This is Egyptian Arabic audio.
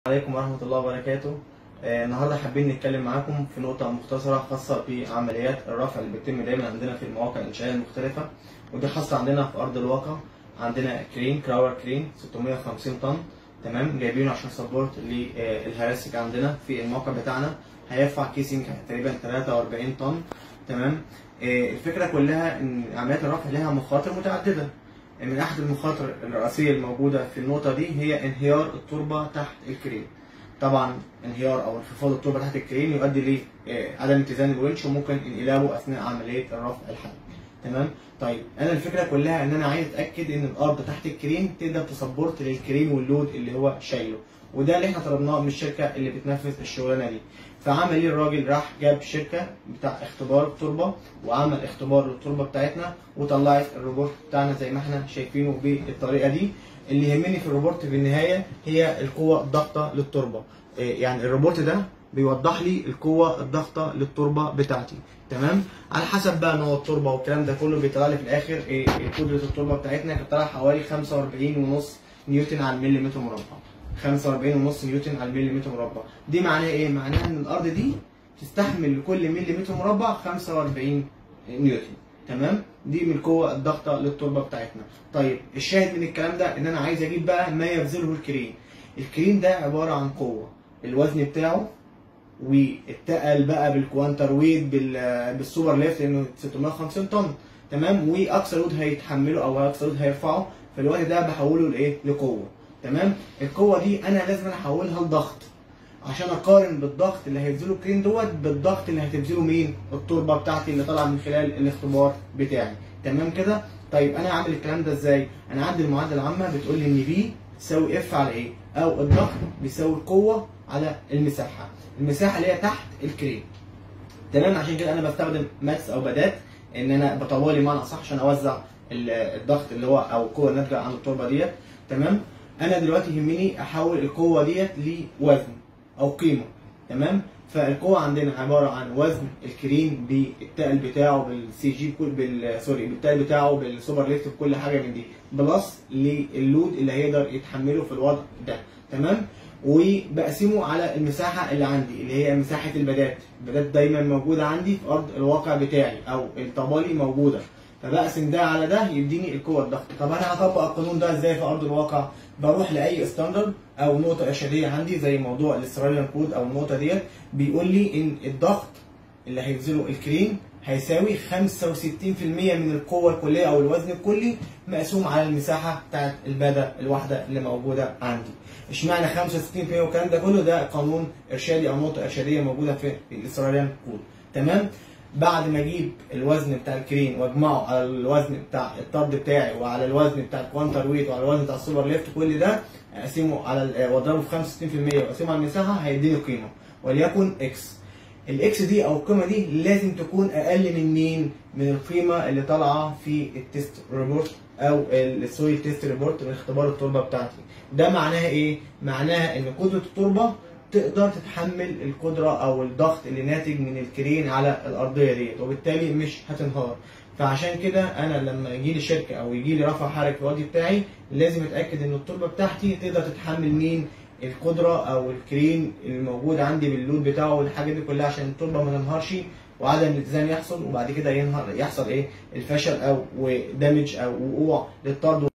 عليكم ورحمة الله وبركاته آه، النهارده حابين نتكلم معاكم في نقطة مختصرة خاصة بعمليات الرفع اللي بتتم دايما عندنا في المواقع الإنشائية المختلفة ودي خاصة عندنا في أرض الواقع عندنا كرين كراور كرين 650 طن تمام جايبينه عشان سبورت للهراسك عندنا في الموقع بتاعنا هيرفع كيسنج تقريبا 43 طن تمام آه، الفكرة كلها إن عمليات الرفع لها مخاطر متعددة من احد المخاطر الرئيسيه الموجوده في النقطه دي هي انهيار التربه تحت الكرين طبعا انهيار او انخفاض التربه تحت الكرين يؤدي لعدم اتزان الونش وممكن انقلابه اثناء عمليه الرفع الحاد تمام طيب انا الفكره كلها ان انا عايز اتاكد ان الارض تحت الكرين تقدر تسبورت للكرين واللود اللي هو شايله وده اللي احنا طلبناه من الشركه اللي بتنفذ الشغلانه دي فعمل ايه الراجل راح جاب شركه بتاع اختبار التربه وعمل اختبار للتربه بتاعتنا وطلعت الروبورت بتاعنا زي ما احنا شايفينه بالطريقه دي اللي يهمني في الروبورت في النهايه هي القوه الضغطه للتربه إيه يعني الروبورت ده بيوضح لي القوه الضغطه للتربه بتاعتي تمام على حسب بقى نوع التربه والكلام ده كله بيطلع لي في الاخر إيه قدره التربه بتاعتنا كانت طالعه حوالي 45.5 نيوتن على المليمتر مربع 45.5 نيوتن على المليمتر مربع دي معناها ايه معناها ان الارض دي تستحمل لكل مليمتر مربع 45 نيوتن تمام دي من القوه الضغطه للتربه بتاعتنا طيب الشاهد من الكلام ده ان انا عايز اجيب بقى ما يبذله الكرين الكرين ده عباره عن قوه الوزن بتاعه واتقل بقى بالكوانتر ويت بالسوبر ليفت لانه 650 طن تمام واقصى لود هيتحمله او اقصى لود هيرفعه فالوقت ده بحوله لايه لقوه تمام القوه دي انا لازم احولها لضغط عشان اقارن بالضغط اللي هيبذله الكرين دوت بالضغط اللي هتبذله مين التربه بتاعتي اللي طالعه من خلال الاختبار بتاعي تمام كده طيب انا عامل الكلام ده ازاي انا عندي المعادله العامه بتقول لي ان بي تساوي اف على ايه او الضغط بيساوي القوه على المساحه المساحه اللي هي تحت الكرين تمام عشان كده انا بستخدم ماكس او بدات ان انا بطولي معنى اصح عشان اوزع الضغط اللي هو او القوه الناتجه عن التربه ديت تمام انا دلوقتي يهمني احول القوه ديت لوزن او قيمه تمام فالقوه عندنا عباره عن وزن الكرين بالتقل بتاعه بالسي جي بال سوري بالتقل بتاعه بالسوبر ليفت بكل حاجه من دي بلس للود اللي هيقدر يتحمله في الوضع ده تمام وبقسمه على المساحه اللي عندي اللي هي مساحه البدات البدات دايما موجوده عندي في ارض الواقع بتاعي او الطبالي موجوده فبقسم ده على ده يديني القوه الضغط طب انا هطبق القانون ده ازاي في ارض الواقع بروح لاي ستاندرد او نقطه ارشاديه عندي زي موضوع الاستراليان كود او النقطه ديت بيقول لي ان الضغط اللي هيبذله الكرين هيساوي 65% من القوه الكليه او الوزن الكلي مقسوم على المساحه بتاعت الباده الواحده اللي موجوده عندي اشمعنى 65% والكلام ده كله ده قانون ارشادي او نقطه ارشاديه موجوده في الاستراليان كود تمام بعد ما اجيب الوزن بتاع الكرين واجمعه على الوزن بتاع الطرد بتاعي وعلى الوزن بتاع الكوانتر ويت وعلى الوزن بتاع السوبر ليفت كل ده اقسمه على واضربه في 65% واقسمه على المساحه هيديني قيمه وليكن اكس الاكس دي او القيمه دي لازم تكون اقل من مين؟ من القيمه اللي طالعه في التيست ريبورت او السويل تيست ريبورت من اختبار التربه بتاعتي ده معناها ايه؟ معناها ان قدره التربه تقدر تتحمل القدرة أو الضغط اللي ناتج من الكرين على الأرضية ديت وبالتالي مش هتنهار فعشان كده أنا لما يجي لي شركة أو يجي لي رفع حركة في الوادي بتاعي لازم أتأكد إن التربة بتاعتي تقدر تتحمل مين القدرة أو الكرين الموجود عندي باللود بتاعه والحاجات دي كلها عشان التربة ما تنهارش وعدم الاتزان يحصل وبعد كده ينهار يحصل ايه الفشل او دامج او وقوع للطرد